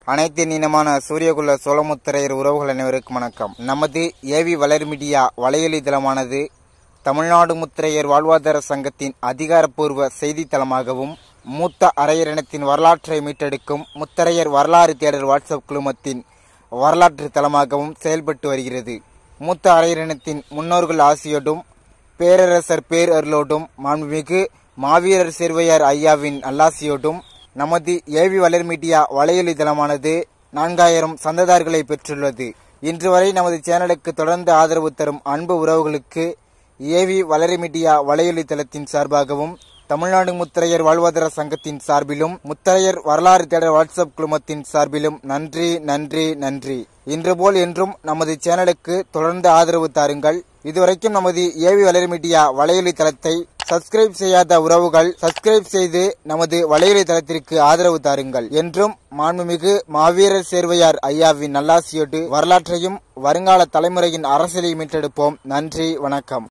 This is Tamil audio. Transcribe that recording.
அனைத்து இனமான சூரியகுல சோழமுத்திரையர் உறவுகள் அனைவருக்கும் வணக்கம் நமது ஏவி வளர் மீடியா வலையொலி தளமானது தமிழ்நாடு முத்திரையர் வாழ்வாதார சங்கத்தின் அதிகாரப்பூர்வ செய்தித்தளமாகவும் மூத்த அரையரினத்தின் வரலாற்றை மீட்டெடுக்கும் முத்தரையர் வரலாறு தேடல் வாட்ஸ்அப் குழுமத்தின் வரலாற்று தளமாகவும் செயல்பட்டு வருகிறது மூத்த அரையரினத்தின் முன்னோர்கள் ஆசியோடும் பேரரசர் பேரருளோடும் மாண்புமிகு மாவீரர் சேர்வையார் ஐயாவின் அல்லாசியோடும் நமது ஏவி வளர் மீடியா வலையொலி தளமானது நான்காயிரம் சந்ததார்களை பெற்றுள்ளது இன்று வரை நமது சேனலுக்கு தொடர்ந்து ஆதரவு தரும் அன்பு உறவுகளுக்கு ஏவி வளரி மீடியா வலையொலி தளத்தின் சார்பாகவும் தமிழ்நாடு முத்தரையர் வாழ்வாதார சங்கத்தின் சார்பிலும் முத்தரையர் வரலாறு தேடல் வாட்ஸ்அப் குழுமத்தின் சார்பிலும் நன்றி நன்றி நன்றி இன்று போல் என்றும் நமது சேனலுக்கு தொடர்ந்து ஆதரவு தாருங்கள் இதுவரைக்கும் நமது ஏவி வளரி மீடியா வலையொலி தளத்தை சப்ஸ்கிரைப் செய்யாத உறவுகள் சப்ஸ்கிரைப் செய்து நமது வலையொலி தளத்திற்கு ஆதரவு தாருங்கள் என்றும் மாண்புமிகு மாவீரர் சேர்வையார் ஐயாவின் நல்லாசியோடு வரலாற்றையும் வருங்கால தலைமுறையின் அரசியலை மீட்டெடுப்போம் நன்றி வணக்கம்